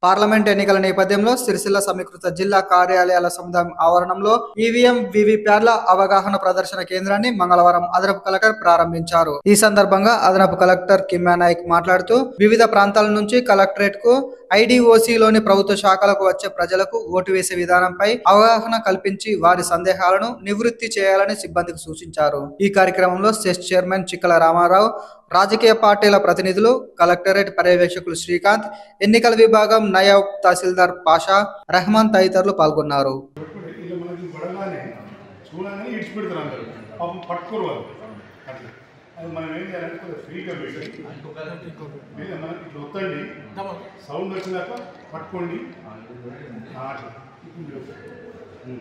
Parliament ఎన్నికల నేపథ్యంలో సిరిసిల్ల సమీకృత జిల్లా కార్యాలయాల సముదాయం ఆవరణంలో ఈవీఎం వివిప్యాట్ల అవగాహన ప్రదర్శన కేంద్రాన్ని మంగళవారం అదనపు కలెక్టర్ ప్రారంభించారు ఈ సందర్భంగా అదనపు కలెక్టర్ కిమ్మా నాయక్ మాట్లాడుతూ వివిధ ప్రాంతాల నుంచి కలెక్టరేట్ కు ఐడిఓసిలోని ప్రభుత్వ శాఖలకు వచ్చే ప్రజలకు ఓటు వేసే విధానంపై అవగాహన కల్పించి వారి సందేహాలను నివృత్తి చేయాలని సిబ్బందికి సూచించారు ఈ కార్యక్రమంలో సెస్ చైర్మన్ చిక్కల రామారావు రాజకీయ పార్టీల ప్రతినిధులు కలెక్టరేట్ పర్యవేక్షకులు శ్రీకాంత్ ఎన్నికల విభాగం నయాబ్ తహసీల్దార్ పాషా రెహమాన్ తదితరులు పాల్గొన్నారు ఇలా మనకి పడగానే చూడగానే ఇడిచిపెడతారు అందరూ పాపం పట్టుకోరు వాళ్ళు అట్లా అది మనం ఏం చేయాలంటే కొంచెం ఫ్రీగా పెట్టి మీరు మనం ఇట్లా ఒత్తండి సౌండ్ వచ్చినాక పట్టుకోండి ఆ, అట్లా ఇప్పుడు మీరు ఒత్తండి. ఉం.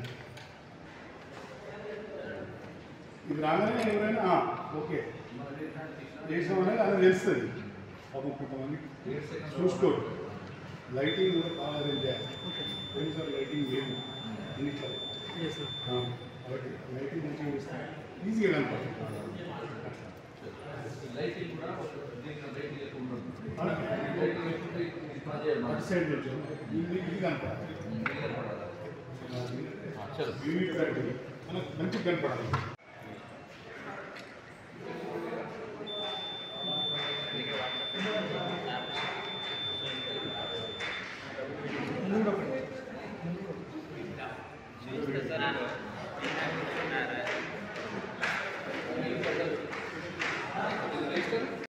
ఇది రాగానే ఎవరైనా ఆ, ఓకే చేసామనేది అది తెలుస్తుంది పాపం కొంతమంది చూసుకోరు లైటింగ్ కూడా బాగా అరేంజ్ చేయాలి సార్ లైటింగ్ లేదు ఇట్లా కాబట్టి లైటింగ్ మంచిగా ఇస్తాయి ఈజీగా కనపడుతుంది అటు సైడ్ నుంచి ఇది ఇది కనపడాలి యూనిట్ కట్టి మనకు మంచిగా కనపడాలి మూడు ఒకటి